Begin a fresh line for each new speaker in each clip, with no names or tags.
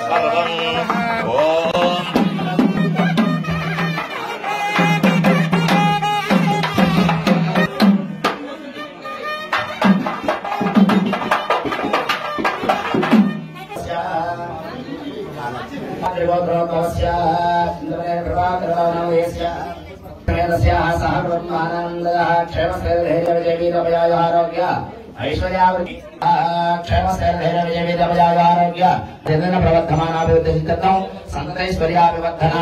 సర్వం ఓం
క్షేమస్థైర్యవిజయవిజయవిజయారోగ్య సంతైశ్వర్యాభివర్ధనా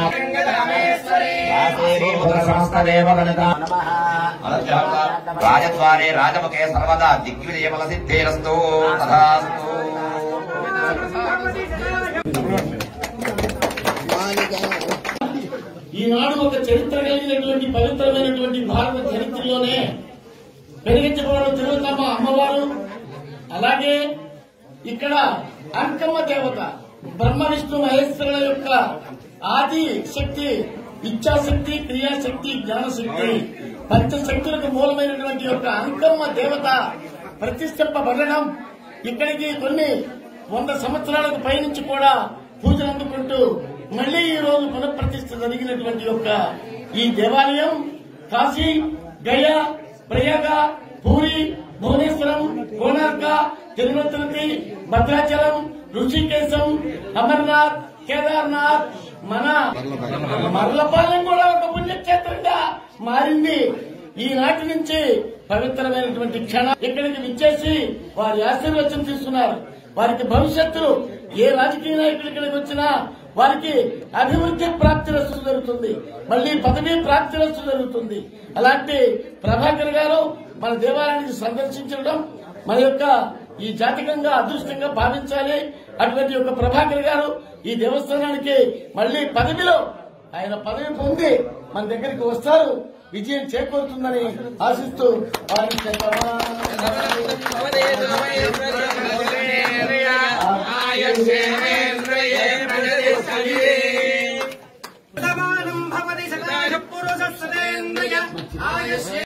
రాజద్వారే రాజముఖే సర్వదా దిగ్విజయమల సిద్ధేరస్తు తథాస్తు
ఈనాడు ఒక చరిత్ర కలిగినటువంటి పవిత్రమైనటువంటి భారత చరిత్రలోనే పెరిగించబడిన తిరుగుతమ్మ అమ్మవారు అలాగే ఇక్కడ అంకమ్మ దేవత బ్రహ్మ విష్ణు మహేశ్వరుల యొక్క ఆది శక్తి ఇచ్ఛాశక్తి క్రియాశక్తి జ్ఞానశక్తి పంచశక్తులకు మూలమైనటువంటి యొక్క అంకమ్మ దేవత ప్రతిష్ఠింపబడడం ఇక్కడికి కొన్ని వంద సంవత్సరాలకు పైనుంచి కూడా పూజలు అందుకుంటూ మళ్లీ ఈ రోజు పునఃప్రతిష్ఠ జరిగినటువంటి యొక్క ఈ దేవాలయం కాశీ గయా ప్రయాగ పూరి భువనేశ్వరం కోనార్క తిరుపతి భద్రాచలం ఋషికేశం అమర్నాథ్ కేదార్నాథ్ మన మర్లపాలెం కూడా ఒక పుణ్యక్షేత్రంగా మారింది ఈనాటి నుంచి పవిత్రమైనటువంటి క్షణ ఇక్కడికి విచ్చేసి వారి ఆశీర్వచనం తీసుకున్నారు వారికి భవిష్యత్తు ఏ రాజకీయ నాయకుడు ఇక్కడికి వచ్చినా వారికి అభివృద్ధి ప్రాప్తి రస్తు జరుగుతుంది మళ్ళీ పదవీ ప్రాప్తి రస్తు జరుగుతుంది అలాంటి ప్రభాకర్ గారు మన దేవాలయానికి సందర్శించడం మన యొక్క ఈ జాతకంగా అదృష్టంగా భావించాలి అటువంటి యొక్క ప్రభాకర్ గారు ఈ దేవస్థానానికి మళ్ళీ పదవిలో ఆయన పదవి పొంది మన దగ్గరికి వస్తారు విజయం చేకూరుతుందని ఆశిస్తూ వారికి చెప్పారు